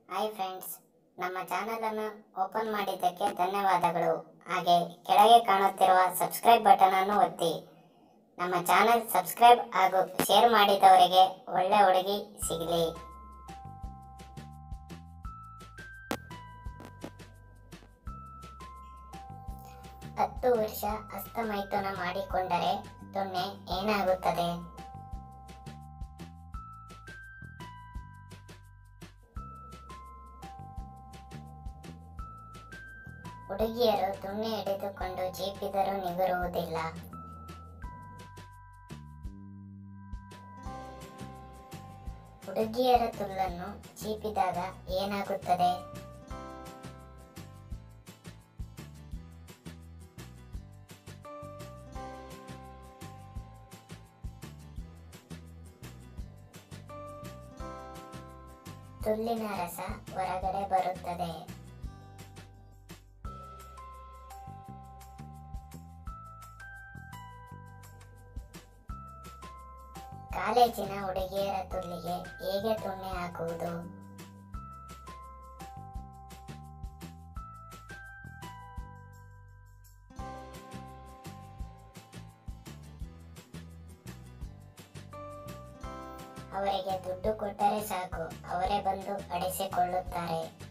hi friends ನಮ್ಮ ಚಾನಲನ್ನು open ಮಾಡಿದ್ದಕ್ಕೆ ಧನ್ಯವಾದಗಳು ಹಾಗೆ ಕೆಳಗೆ ಕಾಣುತ್ತಿರುವ ಸಬ್ಸ್ಕ್ರೈಬ್ ಬಟನ್ ಅನ್ನು ಒತ್ತಿ ನಮ್ಮ ಚಾನಲ್ ಸಬ್ಸ್ಕ್ರೈಬ್ ಹಾಗೂ ಶೇರ್ ಮಾಡಿದವರಿಗೆ ಒಳ್ಳೆ ಹುಡುಗಿ ಸಿಗಲಿ ಹತ್ತು ವರ್ಷ ಹಸ್ತಮೈಥುನ ಮಾಡಿಕೊಂಡರೆ ದೊಣ್ಣೆ ಏನಾಗುತ್ತದೆ ಹುಡುಗಿಯರು ತುಣ್ಣೆ ಹಿಡಿದುಕೊಂಡು ಜೀಪಿದರೂ ನಿಗುರುವುದಿಲ್ಲ ಹುಡುಗಿಯರ ತುಲ್ಲನ್ನು ಚೀಪಿದಾಗ ಏನಾಗುತ್ತದೆ ತುಲ್ಲಿನ ರಸ ಹೊರಗಡೆ ಬರುತ್ತದೆ ಕಾಲೇಜಿನ ಹುಡುಗಿಯರ ತುಲ್ಲಿಗೆ ಹೇಗೆ ತುಣ್ಣೆ ಹಾಕುವುದು ಅವರಿಗೆ ದುಡ್ಡು ಕೊಟ್ಟರೆ ಸಾಕು ಅವರೇ ಬಂದು ಅಡಿಸಿಕೊಳ್ಳುತ್ತಾರೆ